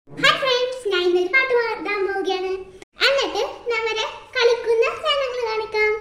Hi friends ഞാൻ ഇന്നൊരു പാട്ട് പാടാൻ പോവുകയാണ് എന്നിട്ട് നമ്മുടെ കളിക്കുന്ന സാധനങ്ങൾ കാണിക്കാം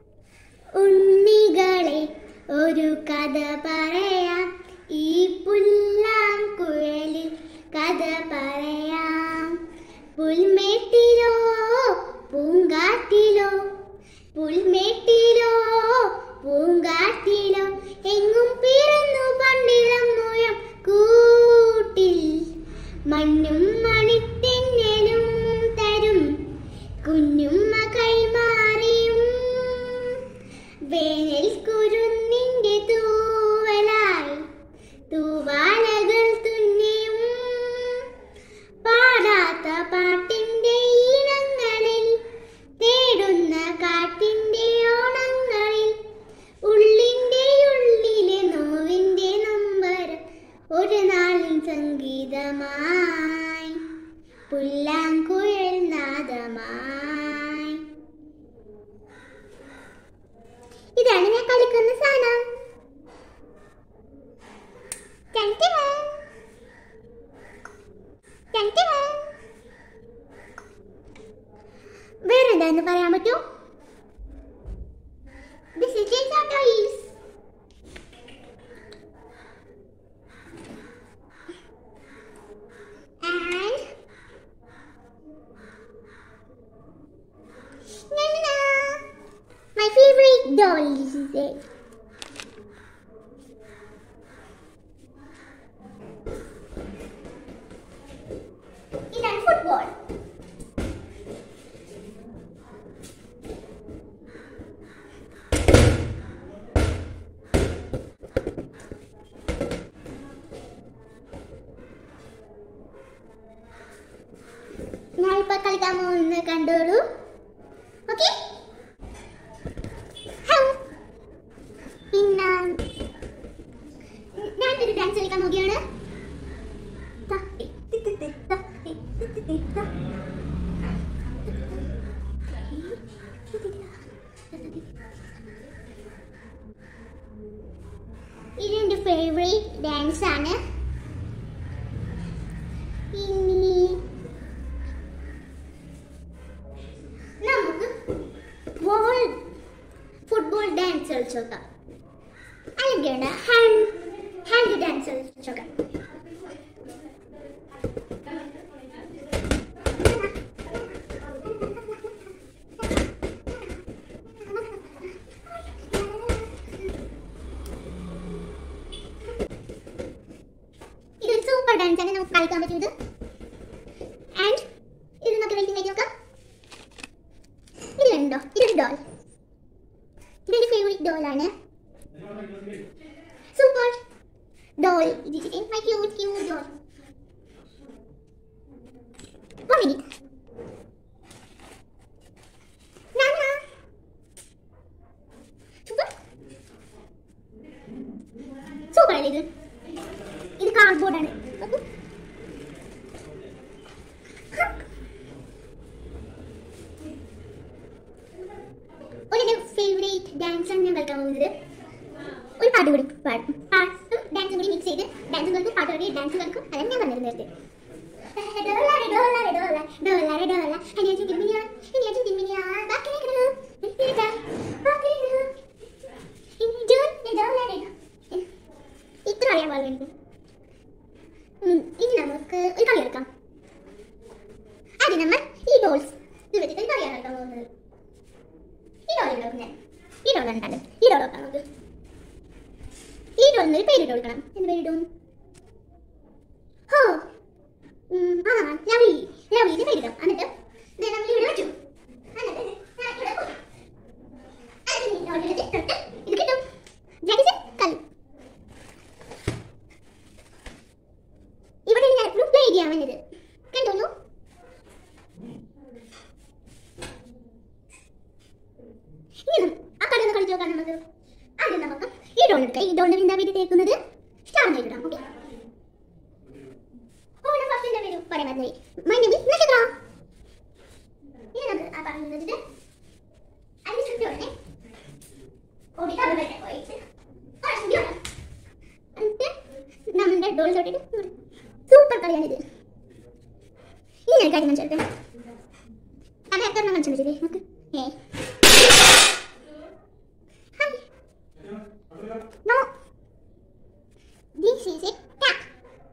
ഉണ്ണികളെ ഒരു കഥ പറയാം ഈ പുല്ലാം കുഴലിൽ കഥ പറയാം പുൽമേട്ടിലോ പൂങ്കാട്ടിലോ പുൽമേട്ടിലോ പൂങ്കാട്ടിലോ എങ്ങും പിറന്നു പണ്ടിളം മുഴം കൂട്ടിൽ മണ്ണും മണിത്തെന്നലും തരും കുഞ്ഞുമ്മ കൈമാറിയും വേനൽ കുരുന്നിന്റെ തൂവലായി തൂവാലകൾ തുന്നിയും പാടാത്ത പാട്ടിന്റെ ഈണങ്ങളിൽ തേടുന്ന കാറ്റിന്റെ ഓണങ്ങളിൽ ഉള്ളിന്റെ ഉള്ളിലെ നോവിന്റെ നമ്പരം ഒരു നാളിൻ സംഗീതമായി പുല്ലാങ്കുഴൽ നാദമായി ഇതാണ് ഞാൻ കളിക്കുന്ന സാധനം ടൻ-ടൻ. ടൻ-ടൻ. വേറെന്താന്ന് പറയാൻ പറ്റൂ This is Jason Toys. And na-na-na. my favorite doll this is it. ഇതാണ് ഫുട്ബോൾ ഞാൻ ഇപ്പൊ കളിക്കാൻ പോകുന്നത് കണ്ടോളൂ ഓക്കെ പിന്നെ ഞാൻ ഒരു ഡാൻസ് കളിക്കാൻ നോക്കിയാണ് ഇതെന്റെ ഫേവറേറ്റ് ഡാൻസ് ആണ് ഇനി നമുക്ക് ബോൾ ഫുട്ബോൾ ഡാൻസ് കളിച്ചോക്കാം അല്ലെങ്കിൽ ഹാൻഡ് ഹാൻഡ് ഡാൻസ് കളിച്ചോക്കാം ഇതൊരു സൂപ്പർ ഡാൻസ് ആണ് നമുക്ക് കളിക്കാൻ പറ്റുന്നത് ആൻഡ് ഇത് നമുക്ക് വെയിറ്റിംഗ് ആയിട്ട് നോക്കാം ഇതിലുണ്ടോ ഇതൊരു ഡോൾ ഇതൊരു ഫേവറേറ്റ് ഡോൾ ആണ് super doll my cute cute doll One minute. Nana. Super. Super അല്ലേ ഇത് ഇത് കാർഡ്ബോർഡ് ആണ് നോക്കൂ. ഒരു ഫേവറേറ്റ് ഡാൻസ് ആണ് ഞാൻ കളിക്കാൻ പോകുന്നത് ഒരു പാട്ട് കൂടി പാടും പാട്ടും ഡാൻസും കൂടി മിക്സ് ചെയ്ത് ഡാൻസും കളിക്കും പാട്ട് കളി ഡാൻസ് കളിക്കും അതാണ് ഞാൻ പറഞ്ഞത് നേരത്തെ ഡോളാരെ ഡോളാരെ ഡോള ഡോളാരെ ഡോള അനിയാച്ചും തിരുമിനിയ അനിയാച്ചും തിരുമിനിയ ബാക്കിലേക്ക് ഇത്ര അറിയാൻ പാടില്ല എനിക്ക് ഉം, ഇനി നമുക്ക് ഒരു കളി കളിക്കാം ആദ്യം നമ്മൾ ഈ ഡോൾസ് ഇത് വെച്ചിട്ട് ഒരു കളിയാണ് കളിക്കാൻ പോകുന്നത് ഈ ഡോൾ ഇവിടെ വെക്കുന്നത് ഈ ഡോൾ കണ്ടാലും ഈ ഡോൾ വെക്കാം നമുക്ക് ഈ ഡോളിന് ഒരു പേരിട്ട് കൊടുക്കണം എന്ത് പേരിടും ഹോ ഉം, ആ ലവ്ലി ലവ്ലിന്റെ പേരിടാം എന്നിട്ട് ദേ നമ്മൾ ഇവിടെ വെച്ചു എന്നിട്ട് ഞാൻ ഇവിടെ പോയി അതിന് ഈ ഡോൾ എടുത്ത് തൊട്ട് ഇത് കിട്ടും ജാക്കിച്ച് കളി ഇവിടെ ഞാൻ എപ്പോഴും പ്ലേ ചെയ്യാൻ വേണ്ടത് കണ്ടോളൂ ഇനി നം- ആ കളി ഒന്ന് കളിച്ചു നോക്കാം നമുക്ക് ആദ്യം നമുക്ക് ഈ ഡോൾ എടുക്കാം ഈ ഡോളിന്റെ വിന്താ വേണ്ടി തേക്കുന്നത് സ്റ്റാർ ഇടാം ഓക്കെ ഓണ ഫസ്റ്റിന്റെ പേര് പറയാൻ മതി മൈ നെയിം ഈസ് നക്ഷത്ര ഇനി നമുക്ക് ആ പറയുന്നത് അതിന് ചുറ്റും ഓടി അവിടെ പോയിട്ട് ആ ചുറ്റും എന്നിട്ട് നമ്മുടെ ഡോൾ തൊട്ടിട്ട് സൂപ്പർ കളിയാണിത് ഇനി ഒരു കാര്യം കാണിച്ചോട്ടെ അത് എത്ര കാണിച്ചില്ലേ നമുക്ക് ഏ hi no this is a tap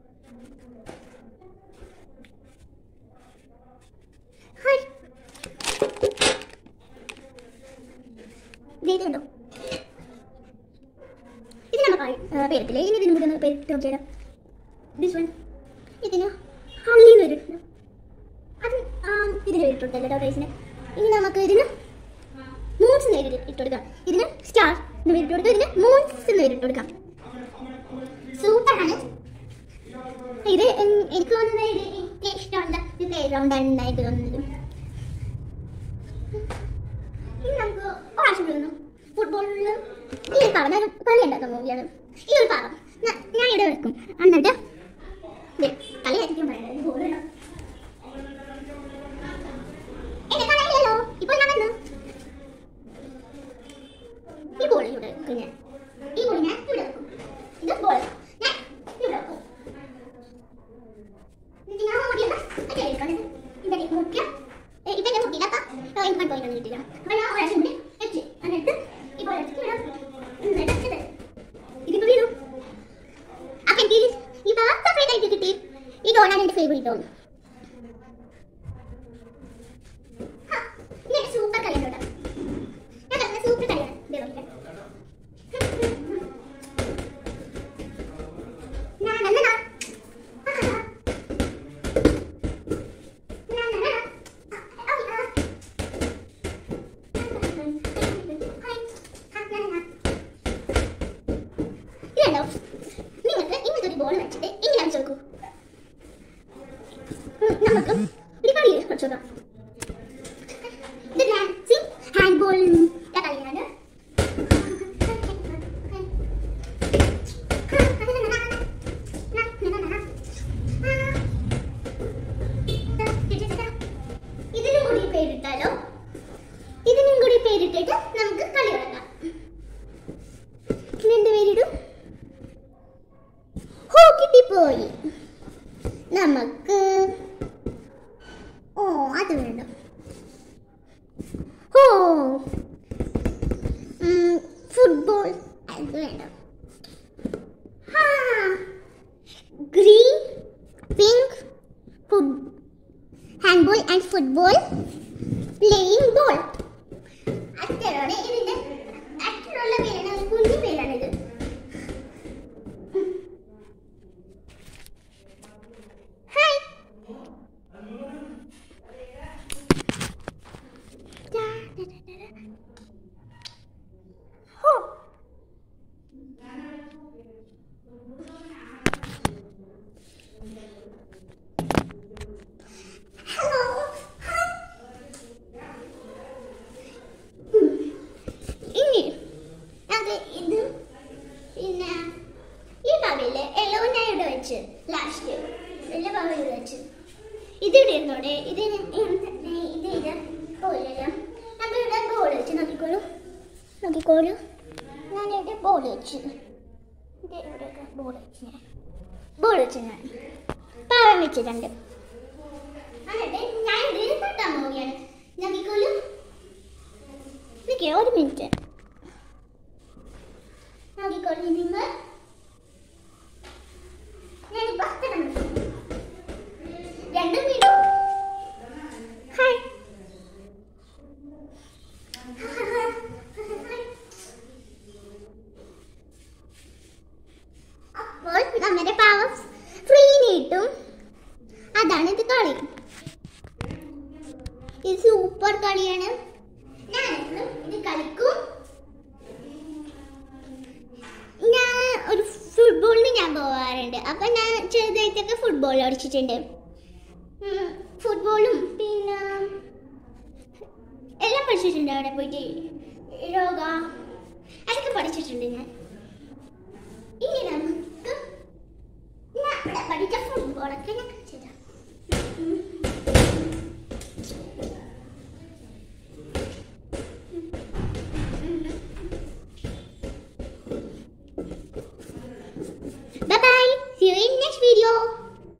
hi ഇത് കണ്ടോ ഇത് നമ്മൾ പേരത്തില്ലേ ഇനി ഇതിന് മുതൽ പേര് നോക്കിയാലോ ദിസ് വൺ ഇതിന് ഹള്ളിന്ന് വരും അത് ആ, ഇതിന് പേരിട്ടുണ്ടല്ലോ കേട്ടോ റൈസിന് ഇനി നമുക്ക് ഇതിന് മൂൺസ് എന്ന് പേര് ഇട്ട് കൊടുക്കാം ഇതിന് സ്റ്റാർ എന്ന് പേരിട്ട് കൊടുക്കാം ഇതിന് മൂൺസ് എന്ന് പേരിട്ട് കൊടുക്കാം സൂപ്പറാണ് ഇത് എൻ- എനിക്ക് തോന്നുന്നത് ഇത് എനിക്ക് ഇഷ്ടമുള്ള ഒരു പേരുണ്ടായിരുന്നു എനിക്ക് തോന്നുന്നത് ഇനി നമുക്ക് പ്രാവശ്യം വരുന്നു ഫുട്ബോളിൽ ഈ ഒരു പാവം ഞാൻ കളി ഉണ്ടാക്കുന്ന മൂവിയാണ് ഈ ഒരു പാവം ഞാൻ ഞാൻ ഇവിടെ വെക്കും എന്നിട്ട് ദേ, കളി ആയിരിക്കും പറയുന്നത് ഗോൾ ഇടാം എന്നെ കളയില്ലല്ലോ ഇപ്പോൾ ഞാൻ വന്നു ഈ ബോൾ ഇവിടെ വെക്കും ഞാൻ ഈ ബോൾ ഞാൻ ഇവിടെ വെക്കും ഇത് ബോൾ ഞാൻ ഇവിടെ വെക്കും എന്നിട്ട് ഞാൻ ഓടിയത് മറ്റേ എടുക്കണം ഇതിന്റെ മുട്ടിയ ഇവന്റെ മുട്ടിയിലപ്പ എനിക്ക് പോയി കിട്ടില്ല അപ്പൊ ഞാൻ ഒരാഴ്ച കൂടി വെച്ച് എന്നിട്ട് ഈ ബോൾ എടുത്ത് ഇവിടെ വെക്കും. എന്നിട്ട് വെച്ചത് ഇതിപ്പോ വീണു അപ്പൊ എനിക്ക് ഇത് ഈ പവർ സെപ്പറേറ്റ് ആയിട്ട് കിട്ടി ഈ ഡോണാണ് എന്റെ ഫേവറേറ്റ് ഡോൺ സൂപ്പർ കളിയാണ് കേട്ടോ ഞാൻ പറഞ്ഞ സൂപ്പർ കളിയാണ് ദേ നോക്കിക്കേ. നാ, നാ, നാ, നാ. ആ, ആ, ആ. നാ, നാ, നാ, നാ. ആ, ആ, ആ. ഹായ്. ആ, നാ, നാ, നാ. ഇതുണ്ടോ നിങ്ങൾക്ക് ഇങ്ങനത്തെ ഒരു ബോൾ വെച്ചിട്ട് ഇങ്ങനെ അടിച്ചു നോക്കൂ ഉം, നമുക്ക് ഒരു കളി കളിച്ചു നോക്കാം ഇത് ഡാൻസിങ് ഹാൻഡ് ബോൾ കളിയാണ് ഇതിനും കൂടി പേരിട്ടാലോ ഇതിനും കൂടി പേരിട്ടിട്ട് നമുക്ക് കളി തുടങ്ങാം ഇതിനെന്ത് പേരിടും ഹോ കിട്ടിപ്പോയി നമുക്ക് ഓ അത് വേണ്ട ഓ ഉം, ഫുട്ബോൾ അത് വേണ്ട green pink food handball and football playing ball അത്രയാണ് ഇതിന്റെ അത്രയുള്ള പേരാണ് ഒരു കുഞ്ഞു പേരാണിത് hi Da, da, da, da, da. ഹോ. Hello hi. ഉം. ഇനി അത് ഇത് പിന്നെ ഈ പാവയില് എല്ലോ ഞാൻ ഇവിടെ വെച്ച് ലാസ്റ്റ് വലിയ പാവ ഇവിടെ വെച്ച് ഇതിവിടെ ഇരുന്നോടെ ഇതിന് എന്ത് ഇത് ഇത് പോലെല്ലാം നമ്മൾ ഇവിടെ ബോൾ വെച്ച് നോക്കിക്കോളൂ നോക്കിക്കോളൂ ഞാൻ ഇവിടെ ബോൾ വെച്ച് ഇത് ഇവിടെയൊക്കെ ബോൾ വെച്ച് ഞാൻ ബോൾ വെച്ച് ഞാൻ പാവം വെച്ചിട്ടുണ്ട് എന്നിട്ട് ഞാൻ ഇതിൽ തട്ടാൻ പോവുകയാണ് നോക്കിക്കോളൂ നിൽക്കേ ഒരു മിനിറ്റ് നോക്കിക്കോളൂ നിങ്ങൾ ഞാനിപ്പോ തട്ടാൻ പോകുന്നു. രണ്ടും വീടും ഹായ് അപ്പോൾ നമ്മുടെ പാവം ഫ്രീ നീട്ടും അതാണ് ഇത് കളി ഇത് സൂപ്പർ കളിയാണ് ഞാനെപ്പോഴും ഇത് കളിക്കും ഞാൻ ഒരു ഫുട്ബോളിന് ഞാൻ പോവാറുണ്ട് അപ്പൊ ഞാൻ ചെറുതായിട്ടൊക്കെ ഫുട്ബോൾ കളിച്ചിട്ടുണ്ട് ഉം, ഫുട്ബോളും പിന്നെ എല്ലാം പഠിച്ചിട്ടുണ്ട് അവിടെ പോയിട്ട് യോഗ അതൊക്കെ പഠിച്ചിട്ടുണ്ട് ഞാൻ ഇനി നമുക്ക് ഞാൻ അവിടെ പഠിച്ച ഫുട്ബോളൊക്കെ ഞാൻ കളിച്ചതാ ഉം. Bye bye. See you in next video.